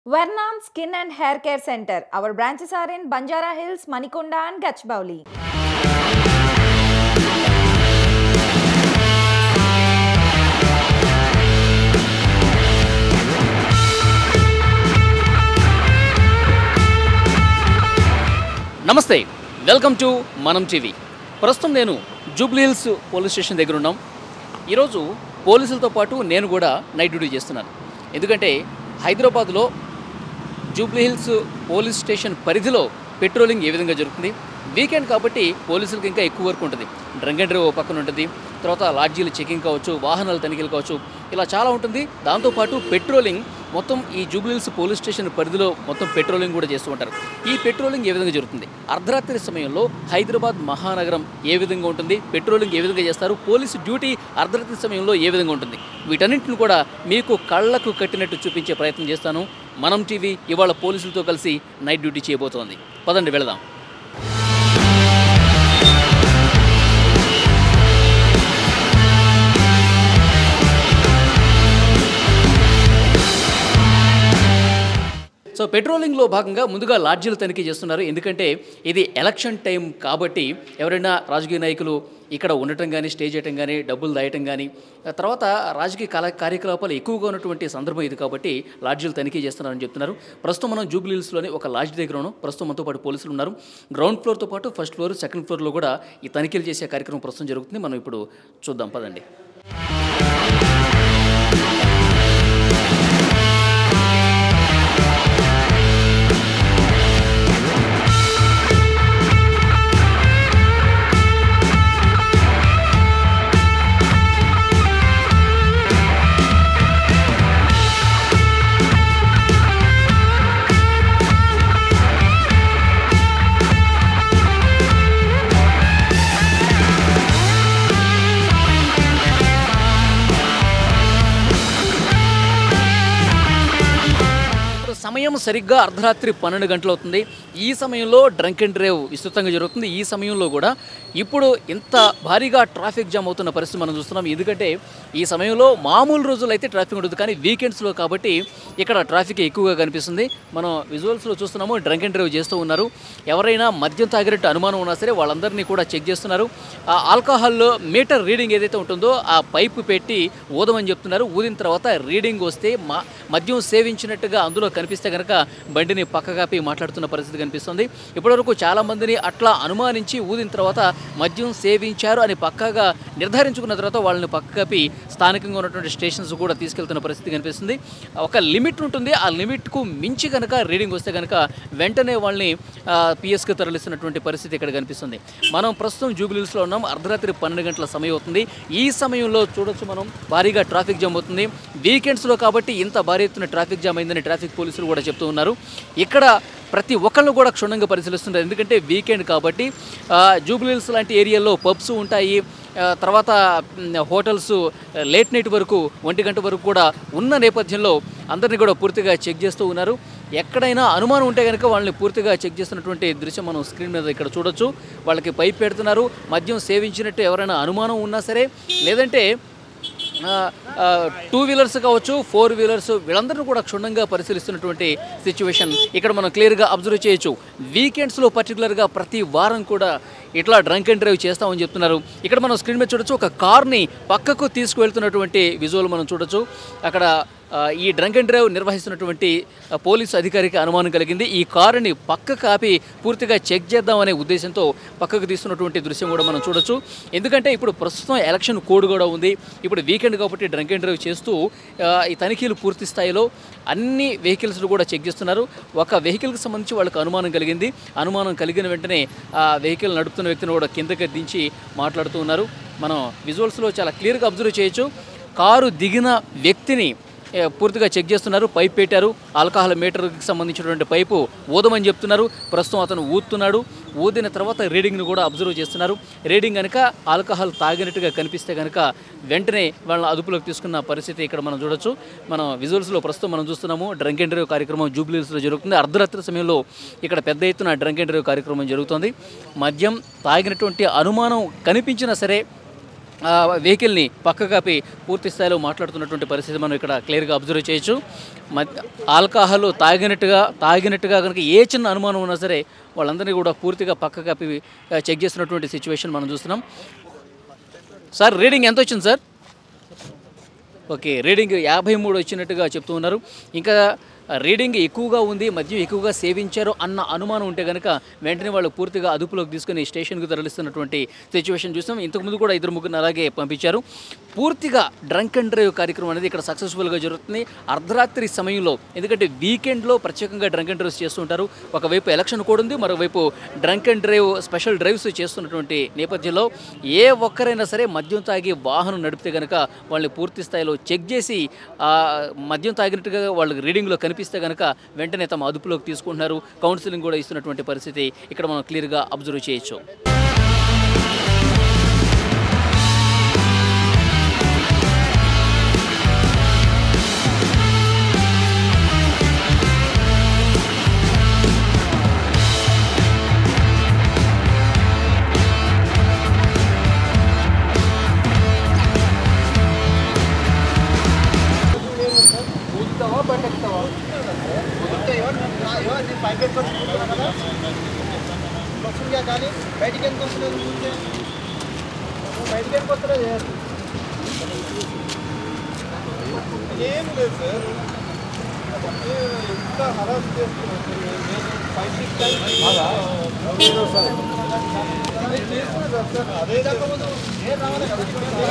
Vernon Skin and Hair Care Center. Our branches are in Banjara Hills, Manikonda, and Gachbauli. నమస్తే welcome to Manam TV ప్రస్తుతం నేను Jubilee Hills police station దగ్గర ఉన్నాం ఈరోజు పోలీసులతో పాటు నేను కూడా నైట్ డ్యూటీ చేస్తున్నాను ఎందుకంటే హైదరాబాద్లో జూబ్లీ హిల్స్ పోలీస్ స్టేషన్ పరిధిలో పెట్రోలింగ్ ఏ విధంగా జరుగుతుంది వీకెండ్ కాబట్టి పోలీసులకు ఇంకా ఎక్కువ వర్క్ ఉంటుంది డ్రంక్ అండ్ డ్రైవ్ ఓ పక్కన ఉంటుంది తర్వాత లాడ్జీలు చెకింగ్ కావచ్చు వాహనాల తనిఖీలు కావచ్చు ఇలా చాలా ఉంటుంది దాంతోపాటు పెట్రోలింగ్ మొత్తం ఈ జూబ్లీ హిల్స్ పోలీస్ స్టేషన్ పరిధిలో మొత్తం పెట్రోలింగ్ కూడా చేస్తూ ఉంటారు ఈ పెట్రోలింగ్ ఏ విధంగా జరుగుతుంది అర్ధరాత్రి సమయంలో హైదరాబాద్ మహానగరం ఏ విధంగా ఉంటుంది పెట్రోలింగ్ ఏ విధంగా చేస్తారు పోలీసు డ్యూటీ అర్ధరాత్రి సమయంలో ఏ విధంగా ఉంటుంది వీటన్నింటిని కూడా మీకు కళ్ళకు కట్టినట్టు చూపించే ప్రయత్నం చేస్తాను మనం టీవీ ఇవాళ పోలీసులతో కలిసి నైట్ డ్యూటీ చేయబోతోంది పదండి వెళదాం సో పెట్రోలింగ్లో భాగంగా ముందుగా లాడ్జీలు తనిఖీ చేస్తున్నారు ఎందుకంటే ఇది ఎలక్షన్ టైం కాబట్టి ఎవరైనా రాజకీయ నాయకులు ఇక్కడ ఉండటం కానీ స్టే చేయటం కానీ డబ్బులు దాయటం కానీ ఆ తర్వాత రాజకీయ కళా కార్యకలాపాలు ఎక్కువగా ఉన్నటువంటి సందర్భం ఇది కాబట్టి లాడ్జీలు తనిఖీ చేస్తున్నారని చెప్తున్నారు ప్రస్తుతం మనం జూబ్లీ హిల్స్లోని ఒక లాడ్జ్ దగ్గర ఉన్నాం ప్రస్తుతం మనతో పాటు పోలీసులు ఉన్నారు గ్రౌండ్ ఫ్లోర్తో పాటు ఫస్ట్ ఫ్లోర్ సెకండ్ ఫ్లోర్లో కూడా ఈ తనిఖీలు చేసే కార్యక్రమం ప్రస్తుతం జరుగుతుంది మనం ఇప్పుడు చూద్దాం పదండి ఇప్పుడు సమయం సరిగ్గా అర్ధరాత్రి పన్నెండు గంటలు అవుతుంది ఈ సమయంలో డ్రంక్ అండ్ డ్రైవ్ విస్తృతంగా జరుగుతుంది ఈ సమయంలో కూడా ఇప్పుడు ఇంత భారీగా ట్రాఫిక్ జామ్ అవుతున్న పరిస్థితి మనం చూస్తున్నాం ఎందుకంటే ఈ సమయంలో మామూలు రోజులు అయితే ట్రాఫిక్ ఉంటుంది కానీ వీకెండ్స్లో కాబట్టి ఇక్కడ ట్రాఫిక్ ఎక్కువగా కనిపిస్తుంది మనం విజువల్స్లో చూస్తున్నాము డ్రంక్ అండ్ డ్రైవ్ చేస్తూ ఉన్నారు ఎవరైనా మద్యం తాగినట్టు అనుమానం ఉన్నా సరే వాళ్ళందరినీ కూడా చెక్ చేస్తున్నారు ఆ ఆల్కహాల్ మీటర్ రీడింగ్ ఏదైతే ఉంటుందో ఆ పైపు పెట్టి ఊదమని చెప్తున్నారు ఊదిన తర్వాత రీడింగ్ వస్తే మా మద్యం సేవించినట్టుగా అందులో కనిపిస్తే కనుక బండిని పక్కగాపి మాట్లాడుతున్న పరిస్థితి కనిపిస్తుంది ఇప్పటివరకు చాలా మందిని అట్లా అనుమానించి ఊదిన తర్వాత మద్యం సేవించారు అని పక్కాగా నిర్ధారించుకున్న తర్వాత వాళ్ళని పక్కగాపి స్థానికంగా ఉన్నటువంటి స్టేషన్స్ కూడా తీసుకెళ్తున్న పరిస్థితి కనిపిస్తుంది ఒక లిమిట్ ఉంటుంది ఆ లిమిట్కు మించి కనుక రీడింగ్ వస్తే కనుక వెంటనే వాళ్ళని పిఎస్కి తరలిస్తున్నటువంటి పరిస్థితి ఇక్కడ కనిపిస్తుంది మనం ప్రస్తుతం జూబిలీస్లో ఉన్నాం అర్ధరాత్రి పన్నెండు గంటల సమయం అవుతుంది ఈ సమయంలో చూడొచ్చు మనం భారీగా ట్రాఫిక్ జామ్ అవుతుంది వీకెండ్స్లో కాబట్టి ఇంత భారీ ఎత్తున ట్రాఫిక్ జామ్ అయిందని ట్రాఫిక్ పోలీసులు కూడా చెప్తూ ఉన్నారు ఇక్కడ ప్రతి ఒక్కళ్ళు కూడా క్షుణ్ణంగా పరిశీలిస్తున్నారు ఎందుకంటే వీకెండ్ కాబట్టి ఆ, జూబ్లీహిల్స్ లాంటి ఏరియాలో పబ్స్ ఉంటాయి ఆ, తర్వాత మ్, హోటల్స్ లేట్ నైట్ వరకు ఒంటి గంట వరకు కూడా ఉన్న నేపథ్యంలో అందరినీ కూడా పూర్తిగా చెక్ చేస్తూ ఉన్నారు ఎక్కడైనా అనుమానం ఉంటే కనుక వాళ్ళని పూర్తిగా చెక్ చేస్తున్నటువంటి దృశ్యం మనం స్క్రీన్ మీద ఇక్కడ చూడొచ్చు వాళ్ళకి పైప్ పెడుతున్నారు మద్యం సేవించినట్టు ఎవరైనా అనుమానం ఉన్నా సరే లేదంటే ఆ, ఆ, టూ వీలర్స్ కావచ్చు ఫోర్ వీలర్స్ వీళ్ళందరినీ కూడా క్షుణ్ణంగా పరిశీలిస్తున్నటువంటి సిచ్యువేషన్ ఇక్కడ మనం క్లియర్గా అబ్జర్వ్ చేయొచ్చు వీకెండ్స్లో పర్టికులర్గా ప్రతి వారం కూడా ఇట్లా డ్రంక్ అండ్ డ్రైవ్ చేస్తామని చెప్తున్నారు ఇక్కడ మనం స్క్రీన్ మీద చూడొచ్చు ఒక కార్ని పక్కకు తీసుకువెళ్తున్నటువంటి విజువల్ మనం చూడొచ్చు అక్కడ ఆ, ఈ డ్రంక్ అండ్ డ్రైవ్ నిర్వహిస్తున్నటువంటి ఆ, పోలీసు అధికారికి అనుమానం కలిగింది ఈ కారుని పక్కకు ఆపి పూర్తిగా చెక్ చేద్దామనే ఉద్దేశంతో పక్కకు తీస్తున్నటువంటి దృశ్యం కూడా మనం చూడొచ్చు ఎందుకంటే ఇప్పుడు ప్రస్తుతం ఎలక్షన్ కోడ్ కూడా ఉంది ఇప్పుడు వీకెండ్ కాబట్టి డ్రంక్ అండ్ డ్రైవ్ చేస్తూ ఆ, ఈ తనిఖీలు పూర్తి స్థాయిలో అన్ని వెహికల్స్ కూడా చెక్ చేస్తున్నారు ఒక వెహికల్కి సంబంధించి వాళ్ళకి అనుమానం కలిగింది అనుమానం కలిగిన వెంటనే ఆ వెహికల్ నడుపుతున్న వ్యక్తిని కూడా కిందకి దించి మాట్లాడుతూ ఉన్నారు మనం విజువల్స్లో చాలా క్లియర్గా అబ్జర్వ్ చేయొచ్చు కారు దిగిన వ్యక్తిని ఏ, పూర్తిగా చెక్ చేస్తున్నారు పైప్ పెట్టారు ఆల్కహాల్ మీటర్కి సంబంధించినటువంటి పైపు ఊదమని చెప్తున్నారు ప్రస్తుతం అతను ఊదుతున్నాడు ఊదిన తర్వాత రీడింగ్ను కూడా అబ్జర్వ్ చేస్తున్నారు రీడింగ్ కనుక ఆల్కహాల్ తాగినట్టుగా కనిపిస్తే కనుక వెంటనే వాళ్ళని అదుపులోకి తీసుకున్న పరిస్థితి ఇక్కడ మనం చూడొచ్చు మనం విజువల్స్లో ప్రస్తుతం మనం చూస్తున్నాము డ్రంక్ అండ్ డ్రైవ్ కార్యక్రమం జూబ్లీస్లో జరుగుతుంది అర్ధరాత్రి సమయంలో ఇక్కడ పెద్ద ఎత్తున డ్రంక్ అండ్ డ్రైవ్ కార్యక్రమం జరుగుతుంది మద్యం తాగినటువంటి అనుమానం కనిపించినా సరే ఆ వెహికల్ని పక్క కాపి పూర్తి స్థాయిలో మాట్లాడుతున్నటువంటి పరిస్థితి మనం ఇక్కడ క్లియర్గా అబ్జర్వ్ చేయొచ్చు మధ్య ఆల్కహాల్ తాగినట్టుగా తాగినట్టుగా కనుక ఏ చిన్న అనుమానం ఉన్నా సరే వాళ్ళందరినీ కూడా పూర్తిగా పక్క కాపి ఆ, చెక్ చేస్తున్నటువంటి సిచ్యువేషన్ మనం చూస్తున్నాం సార్ రీడింగ్ ఎంత వచ్చింది సార్ ఓకే రీడింగ్ యాభై మూడు వచ్చినట్టుగా చెప్తూ ఉన్నారు ఇంకా రీడింగ్ ఎక్కువగా ఉంది మద్యం ఎక్కువగా సేవించారు అన్న అనుమానం ఉంటే కనుక వెంటనే వాళ్ళు పూర్తిగా అదుపులోకి తీసుకుని స్టేషన్కి తరలిస్తున్నటువంటి సిచ్యువేషన్ చూసాం ఇంతకుముందు కూడా ఇద్దరు ముగ్గురు అలాగే పంపించారు పూర్తిగా డ్రంక్ అండ్ డ్రైవ్ కార్యక్రమం అనేది ఇక్కడ సక్సెస్ఫుల్గా జరుగుతుంది అర్ధరాత్రి సమయంలో ఎందుకంటే వీకెండ్లో ప్రత్యేకంగా డ్రంక్ అండ్ డ్రైవ్స్ చేస్తుంటారు ఒకవైపు ఎలక్షన్ కూడా ఉంది మరోవైపు drunk and drive special drives చేస్తున్నటువంటి నేపథ్యంలో ఏ ఒక్కరైనా సరే మద్యం తాగి వాహనం నడిపితే కనుక వాళ్ళని పూర్తి స్థాయిలో చెక్ చేసి ఆ మద్యం తాగినట్టుగా వాళ్ళకి రీడింగ్లో కనిపిస్తే కనుక వెంటనే తమ అదుపులోకి తీసుకుంటున్నారు కౌన్సిలింగ్ కూడా ఇస్తున్నటువంటి పరిస్థితి ఇక్కడ మనం క్లియర్గా అబ్జర్వ్ చేయొచ్చు వస్తుందిగా కానీ బయటికి ఎందుకు వస్తలేదు ఊరికే? బయటికి ఎందుకు వస్తలేదు ఏం లేదు సార్ ఎంత హరాస్ చేస్తున్నారు సార్ నేను ఫైవ్ సిక్స్ టైమ్స్ అదే చెప్పకముందు నేను రావాలి కదా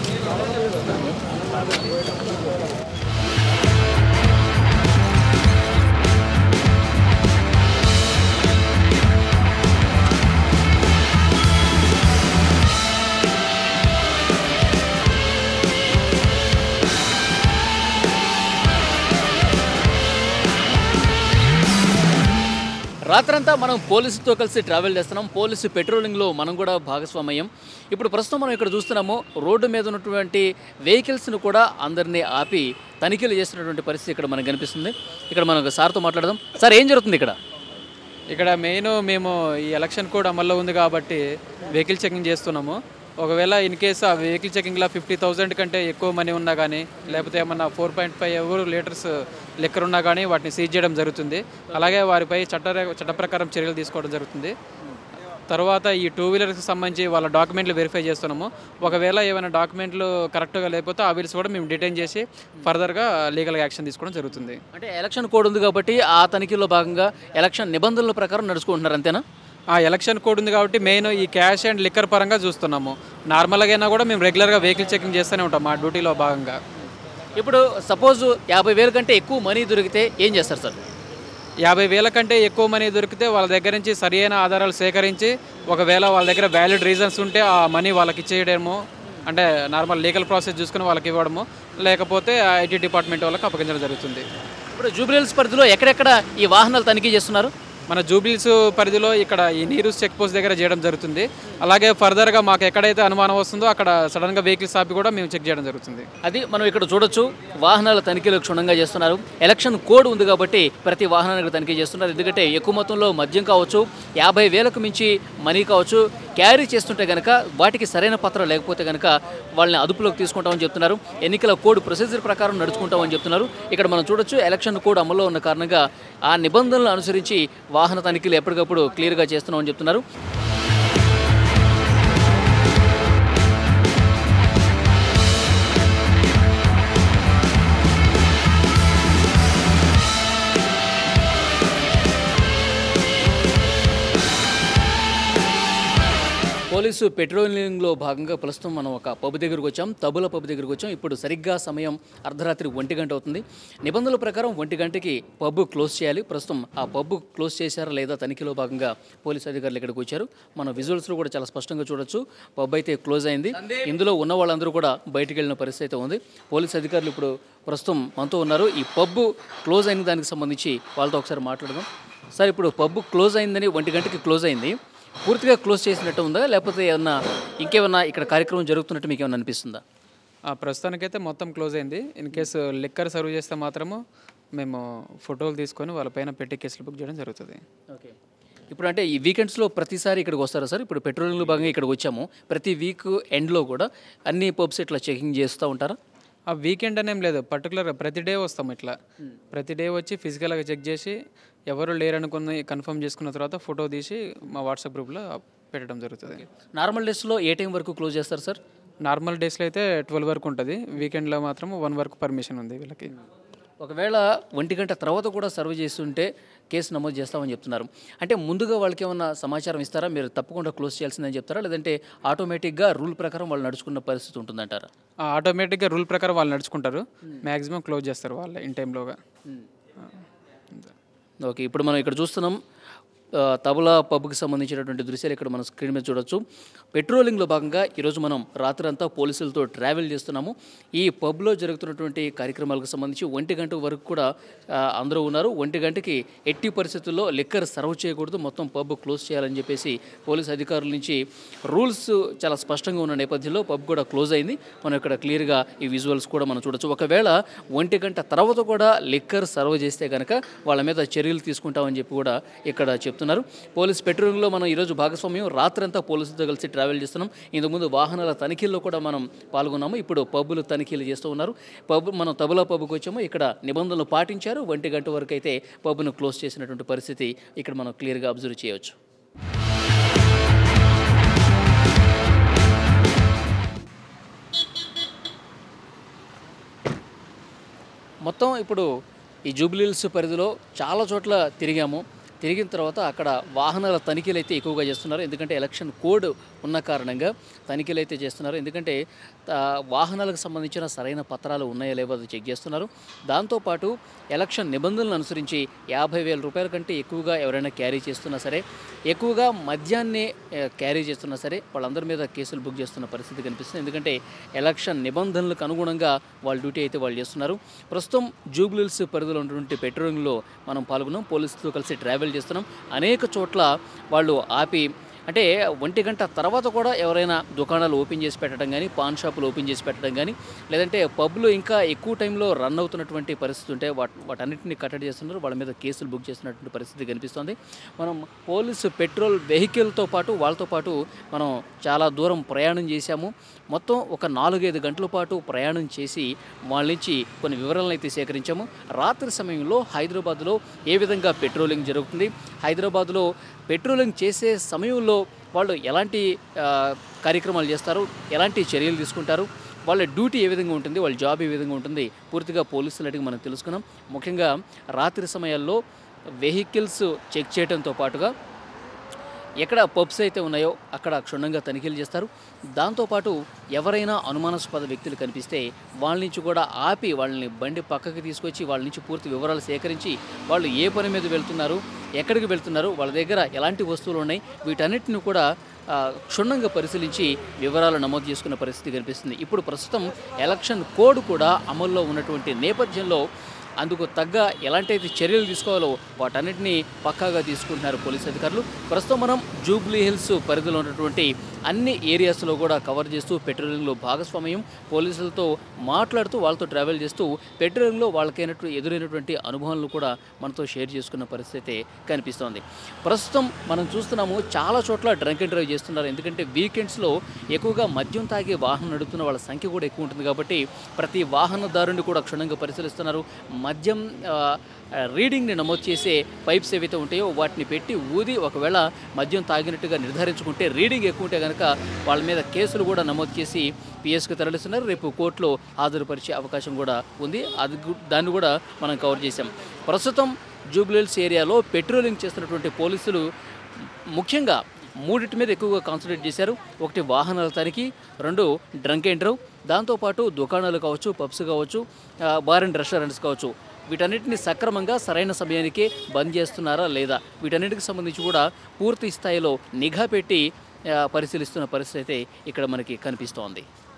రాత్రంతా మనం పోలీసుతో కలిసి ట్రావెల్ చేస్తున్నాం పోలీసు పెట్రోలింగ్లో మనం కూడా భాగస్వామయ్యాం ఇప్పుడు ప్రస్తుతం మనం ఇక్కడ చూస్తున్నాము రోడ్డు మీద ఉన్నటువంటి వెహికల్స్ను కూడా అందరినీ ఆపి తనిఖీలు చేస్తున్నటువంటి పరిస్థితి ఇక్కడ మనకు కనిపిస్తుంది ఇక్కడ మనం ఒక సార్తో మాట్లాడదాం సార్ ఏం జరుగుతుంది ఇక్కడ ఇక్కడ మెయిన్ మేము ఈ ఎలక్షన్ కోడ్ అమల్లో ఉంది కాబట్టి వెహికల్ చెకింగ్ చేస్తున్నాము ఒకవేళ ఇన్ కేసు ఆ వెహికల్ చెకింగ్లో ఫిఫ్టీ థౌజండ్ కంటే ఎక్కువ మనీ ఉన్నా కానీ లేకపోతే ఏమన్నా ఫోర్ పాయింట్ ఫైవ్ ఎవరు లీటర్స్ లెక్కర్ ఉన్నా కానీ వాటిని సీజ్ చేయడం జరుగుతుంది అలాగే వారిపై చట్ట చట్ట ప్రకారం చర్యలు తీసుకోవడం జరుగుతుంది తర్వాత ఈ టూ వీలర్స్కి సంబంధించి వాళ్ళ డాక్యుమెంట్లు వెరిఫై చేస్తున్నాము ఒకవేళ ఏమైనా డాక్యుమెంట్లు కరెక్ట్గా లేకపోతే ఆ వీల్స్ కూడా మేము డిటైన్ చేసి ఫర్దర్గా లీగల్ యాక్షన్ తీసుకోవడం జరుగుతుంది అంటే ఎలక్షన్ కోడ్ ఉంది కాబట్టి ఆ తనిఖీలో భాగంగా ఎలక్షన్ నిబంధనల ప్రకారం నడుచుకుంటున్నారు అంతేనా ఆ ఎలక్షన్ కోడ్ ఉంది కాబట్టి మెయిన్ ఈ క్యాష్ అండ్ లిక్కర్ పరంగా చూస్తున్నాము నార్మల్గా అయినా కూడా మేము రెగ్యులర్గా వెహికల్ చెకింగ్ చేస్తూనే ఉంటాం మా డ్యూటీలో భాగంగా ఇప్పుడు సపోజ్ యాభై వేల కంటే ఎక్కువ మనీ దొరికితే ఏం చేస్తారు సార్ యాభై వేల కంటే ఎక్కువ మనీ దొరికితే వాళ్ళ దగ్గర నుంచి సరి అయిన ఆధారాలు సేకరించి ఒకవేళ వాళ్ళ దగ్గర వ్యాలిడ్ రీజన్స్ ఉంటే ఆ మనీ వాళ్ళకి ఇచ్చేయడము అంటే నార్మల్ లీగల్ ప్రాసెస్ చూసుకుని వాళ్ళకి ఇవ్వడము లేకపోతే ఐటీ డిపార్ట్మెంట్ వాళ్ళకి అప్పగించడం జరుగుతుంది ఇప్పుడు జూబ్లీహిల్స్ పరిధిలో ఎక్కడెక్కడ ఈ వాహనాలు తనిఖీ చేస్తున్నారు మన జూబిల్స్ పరిధిలో ఇక్కడ ఈ నీరు చెక్ పోస్ట్ దగ్గర చేయడం జరుగుతుంది అలాగే ఫర్దర్గా మాకు ఎక్కడైతే అనుమానం వస్తుందో అక్కడ సడన్గా వెహికల్స్ ఆపి కూడా మేము చెక్ చేయడం జరుగుతుంది అది మనం ఇక్కడ చూడొచ్చు వాహనాల తనిఖీలు క్షుణ్ణంగా చేస్తున్నారు ఎలక్షన్ కోడ్ ఉంది కాబట్టి ప్రతి వాహనాన్ని ఇక్కడ తనిఖీ చేస్తున్నారు ఎందుకంటే ఎక్కువ మొత్తంలో మద్యం కావచ్చు యాభై వేలకు మించి మనీ కావచ్చు క్యారీ చేస్తుంటే కనుక వాటికి సరైన పత్రం లేకపోతే కనుక వాళ్ళని అదుపులోకి తీసుకుంటామని చెప్తున్నారు ఎన్నికల కోడ్ ప్రొసీజర్ ప్రకారం నడుచుకుంటామని చెప్తున్నారు ఇక్కడ మనం చూడొచ్చు ఎలక్షన్ కోడ్ అమల్లో ఉన్న కారణంగా ఆ నిబంధనలు అనుసరించి వాహన తనిఖీలు ఎప్పటికప్పుడు క్లియర్గా చేస్తున్నామని చెప్తున్నారు పోలీసు పెట్రోలింగ్లో భాగంగా ప్రస్తుతం మనం ఒక పబ్ దగ్గరకు వచ్చాం తబుల పబ్ దగ్గరకు వచ్చాం ఇప్పుడు సరిగ్గా సమయం అర్ధరాత్రి ఒంటి గంట అవుతుంది నిబంధనల ప్రకారం ఒంటి గంటకి పబ్ క్లోజ్ చేయాలి ప్రస్తుతం ఆ పబ్ క్లోజ్ చేశారా లేదా తనిఖీలో భాగంగా పోలీసు అధికారులు ఇక్కడికి వచ్చారు మన విజువల్స్లో కూడా చాలా స్పష్టంగా చూడొచ్చు పబ్ అయితే క్లోజ్ అయింది ఇందులో ఉన్న వాళ్ళందరూ కూడా బయటికి వెళ్ళిన పరిస్థితి అయితే ఉంది పోలీసు అధికారులు ఇప్పుడు ప్రస్తుతం మనతో ఉన్నారు ఈ పబ్ క్లోజ్ అయిన దానికి సంబంధించి వాళ్ళతో ఒకసారి మాట్లాడదాం సార్ ఇప్పుడు పబ్ క్లోజ్ అయిందని ఒంటి గంటకి క్లోజ్ అయింది పూర్తిగా క్లోజ్ చేసినట్టు ఉందా లేకపోతే ఏమన్నా ఇంకేమన్నా ఇక్కడ కార్యక్రమం జరుగుతున్నట్టు మీకు ఏమన్నా అనిపిస్తుందా ఆ ప్రస్తుతానికైతే మొత్తం క్లోజ్ అయింది ఇన్ కేసు లిక్కర్ సర్వ్ చేస్తే మాత్రము మేము ఫోటోలు తీసుకొని వాళ్ళపైన పెట్టి కేసులు బుక్ చేయడం జరుగుతుంది ఓకే ఇప్పుడు అంటే ఈ వీకెండ్స్లో ప్రతిసారి ఇక్కడికి వస్తారా సార్ ఇప్పుడు పెట్రోలింగ్లో భాగంగా ఇక్కడికి వచ్చాము ప్రతి వీక్ ఎండ్లో కూడా అన్ని పబ్స్ ఇట్లా చెకింగ్ చేస్తూ ఉంటారా ఆ వీకెండ్ అనేం లేదు పర్టికులర్గా ప్రతి డే వస్తాం ఇట్లా ప్రతి డే వచ్చి ఫిజికల్గా చెక్ చేసి ఎవరు లేరనుకుని కన్ఫర్మ్ చేసుకున్న తర్వాత ఫోటో తీసి మా వాట్సాప్ గ్రూప్లో పెట్టడం జరుగుతుంది నార్మల్ డేస్లో ఏ టైం వరకు క్లోజ్ చేస్తారు సార్ నార్మల్ డేస్లో అయితే ట్వెల్వ్ వరకు ఉంటుంది వీకెండ్లో మాత్రం వన్ వరకు పర్మిషన్ ఉంది వీళ్ళకి ఒకవేళ ఒంటి గంట తర్వాత కూడా సర్వ్ చేస్తుంటే కేసు నమోదు చేస్తామని చెప్తున్నారు అంటే ముందుగా వాళ్ళకి ఏమన్నా సమాచారం ఇస్తారా మీరు తప్పకుండా క్లోజ్ చేయాల్సిందని చెప్తారా లేదంటే ఆటోమేటిక్గా రూల్ ప్రకారం వాళ్ళు నడుచుకున్న పరిస్థితి ఉంటుందంటారా ఆటోమేటిక్గా రూల్ ప్రకారం వాళ్ళు నడుచుకుంటారు మ్యాక్సిమం క్లోజ్ చేస్తారు వాళ్ళు ఇన్ టైంలోగా ఓకే ఇప్పుడు మనం ఇక్కడ చూస్తున్నాం ఆ, తబలా పబ్కి సంబంధించినటువంటి దృశ్యాలు ఇక్కడ మనం స్క్రీన్ మీద చూడొచ్చు పెట్రోలింగ్లో భాగంగా ఈరోజు మనం రాత్రంతా పోలీసులతో ట్రావెల్ చేస్తున్నాము ఈ పబ్లో జరుగుతున్నటువంటి కార్యక్రమాలకు సంబంధించి ఒంటి గంట వరకు కూడా ఆ, అందరూ ఉన్నారు ఒంటి గంటకి ఎట్టి పరిస్థితుల్లో లిక్కర్ సర్వ్ చేయకూడదు మొత్తం పబ్ క్లోజ్ చేయాలని చెప్పేసి పోలీస్ అధికారుల నుంచి రూల్స్ చాలా స్పష్టంగా ఉన్న నేపథ్యంలో పబ్ కూడా క్లోజ్ అయింది మనం ఇక్కడ క్లియర్గా ఈ విజువల్స్ కూడా మనం చూడొచ్చు ఒకవేళ ఒంటి గంట తర్వాత కూడా లిక్కర్ సర్వ్ చేస్తే కనుక వాళ్ళ మీద చర్యలు తీసుకుంటామని చెప్పి కూడా ఇక్కడ చెప్తున్నారు పోలీస్ పెట్రోలింగ్లో మనం ఈరోజు భాగస్వామ్యం రాత్రంతా పోలీసులతో కలిసి ట్రావెల్ చేస్తున్నాం ఇంతకుముందు వాహనాల తనిఖీల్లో కూడా మనం పాల్గొన్నాము ఇప్పుడు పబ్బులు తనిఖీలు చేస్తూ ఉన్నారు పబ్ మనం తబలా పబ్కి వచ్చాము ఇక్కడ నిబంధనలు పాటించారు ఒంటి గంట వరకు అయితే పబ్ను క్లోజ్ చేసినటువంటి పరిస్థితి ఇక్కడ మనం క్లియర్గా అబ్జర్వ్ చేయవచ్చు మొత్తం ఇప్పుడు ఈ జూబ్లీహిల్స్ పరిధిలో చాలా చోట్ల తిరిగాము తిరిగిన తర్వాత అక్కడ వాహనాల తనిఖీలు అయితే ఎక్కువగా చేస్తున్నారు ఎందుకంటే ఎలక్షన్ కోడ్ ఉన్న కారణంగా తనిఖీలు అయితే చేస్తున్నారు ఎందుకంటే ఆ, వాహనాలకు సంబంధించిన సరైన పత్రాలు ఉన్నాయో లేవో అది చెక్ చేస్తున్నారు దాంతోపాటు ఎలక్షన్ నిబంధనలను అనుసరించి యాభై వేల రూపాయల కంటే ఎక్కువగా ఎవరైనా క్యారీ చేస్తున్నా సరే ఎక్కువగా మద్యాన్ని ఆ, క్యారీ చేస్తున్నా సరే వాళ్ళందరి మీద కేసులు బుక్ చేస్తున్న పరిస్థితి కనిపిస్తుంది ఎందుకంటే ఎలక్షన్ నిబంధనలకు అనుగుణంగా వాళ్ళ డ్యూటీ అయితే వాళ్ళు చేస్తున్నారు ప్రస్తుతం జూబ్లీహిల్స్ పరిధిలో ఉన్నటువంటి పెట్రోలింగ్లో మనం పాల్గొన్నాం పోలీసులతో కలిసి ట్రావెల్ చేస్తున్నాం అనేక చోట్ల వాళ్ళు ఆపి అంటే ఒంటి గంట తర్వాత కూడా ఎవరైనా దుకాణాలు ఓపెన్ చేసి పెట్టడం కానీ పాన్ షాపులు ఓపెన్ చేసి పెట్టడం కానీ లేదంటే పబ్లు ఇంకా ఎక్కువ టైంలో రన్ అవుతున్నటువంటి పరిస్థితి ఉంటే వాటి వాటన్నిటిని కట్టడి చేస్తున్నారు వాళ్ళ మీద కేసులు బుక్ చేస్తున్నటువంటి పరిస్థితి కనిపిస్తుంది మనం పోలీసు పెట్రోల్ వెహికల్తో పాటు వాళ్ళతో పాటు మనం చాలా దూరం ప్రయాణం చేశాము మొత్తం ఒక నాలుగైదు గంటల పాటు ప్రయాణం చేసి వాళ్ళ నుంచి కొన్ని వివరాలను అయితే సేకరించాము రాత్రి సమయంలో హైదరాబాద్లో ఏ విధంగా పెట్రోలింగ్ జరుగుతుంది హైదరాబాద్లో పెట్రోలింగ్ చేసే సమయంలో వాళ్ళు ఎలాంటి ఆ, కార్యక్రమాలు చేస్తారు ఎలాంటి చర్యలు తీసుకుంటారు వాళ్ళ డ్యూటీ ఏ విధంగా ఉంటుంది వాళ్ళ జాబ్ ఏ విధంగా ఉంటుంది పూర్తిగా పోలీసులు అడిగి మనం తెలుసుకున్నాం ముఖ్యంగా రాత్రి సమయాల్లో వెహికల్స్ చెక్ చేయడంతో పాటుగా ఎక్కడ పబ్స్ అయితే ఉన్నాయో అక్కడ క్షుణ్ణంగా తనిఖీలు చేస్తారు దాంతోపాటు ఎవరైనా అనుమానాస్పద వ్యక్తులు కనిపిస్తే వాళ్ళ నుంచి కూడా ఆపి వాళ్ళని బండి పక్కకి తీసుకొచ్చి వాళ్ళ నుంచి పూర్తి వివరాలు సేకరించి వాళ్ళు ఏ పని మీద వెళ్తున్నారు ఎక్కడికి వెళ్తున్నారు వాళ్ళ దగ్గర ఎలాంటి వస్తువులు ఉన్నాయి వీటన్నిటిని కూడా ఆ, క్షుణ్ణంగా పరిశీలించి వివరాలు నమోదు చేసుకున్న పరిస్థితి కనిపిస్తుంది ఇప్పుడు ప్రస్తుతం ఎలక్షన్ కోడ్ కూడా అమల్లో ఉన్నటువంటి నేపథ్యంలో అందుకు తగ్గ ఎలాంటి అయితే చర్యలు తీసుకోవాలో వాటన్నిటిని పక్కాగా తీసుకుంటున్నారు పోలీస్ అధికారులు ప్రస్తుతం మనం జూబ్లీ హిల్స్ పరిధిలో ఉన్నటువంటి అన్ని ఏరియాస్లో కూడా కవర్ చేస్తూ పెట్రోలింగ్లో భాగస్వామ్యం పోలీసులతో మాట్లాడుతూ వాళ్ళతో ట్రావెల్ చేస్తూ పెట్రోలింగ్లో వాళ్ళకైనట్టు ఎదురైనటువంటి అనుభవాలను కూడా మనతో షేర్ చేసుకున్న పరిస్థితి కనిపిస్తోంది ప్రస్తుతం మనం చూస్తున్నాము చాలా చోట్ల డ్రంక్ అండ్ డ్రైవ్ చేస్తున్నారు ఎందుకంటే వీకెండ్స్లో ఎక్కువగా మద్యం తాగి వాహనం నడుపుతున్న వాళ్ళ సంఖ్య కూడా ఎక్కువ ఉంటుంది కాబట్టి ప్రతి వాహనదారుని కూడా క్షుణ్ణంగా పరిశీలిస్తున్నారు మద్యం ఆ, రీడింగ్ని నమోదు చేసే పైప్స్ ఏవైతే ఉంటాయో వాటిని పెట్టి ఊది ఒకవేళ మద్యం తాగినట్టుగా నిర్ధారించుకుంటే రీడింగ్ ఎక్కువ ఉంటే కనుక వాళ్ళ మీద కేసులు కూడా నమోదు చేసి పిఎస్కి తరలిస్తున్నారు రేపు కోర్టులో హాజరుపరిచే అవకాశం కూడా ఉంది అది గు- దాన్ని కూడా మనం కవర్ చేశాం ప్రస్తుతం జూబ్లీహిల్స్ ఏరియాలో పెట్రోలింగ్ చేస్తున్నటువంటి పోలీసులు ముఖ్యంగా మూడింటి మీద ఎక్కువగా కాన్సన్ట్రేట్ చేశారు ఒకటి వాహనాల తనిఖీ రెండు డ్రంక్ అండ్ డ్రైవ్ దాంతోపాటు దుకాణాలు కావచ్చు పబ్స్ కావచ్చు ఆ, బార్ అండ్ రెస్టారెంట్స్ కావచ్చు వీటన్నిటిని సక్రమంగా సరైన సమయానికే బంద్ చేస్తున్నారా లేదా వీటన్నిటికి సంబంధించి కూడా పూర్తి స్థాయిలో నిఘా పెట్టి ఆ, పరిశీలిస్తున్న పరిస్థితి అయితే ఇక్కడ మనకి కనిపిస్తోంది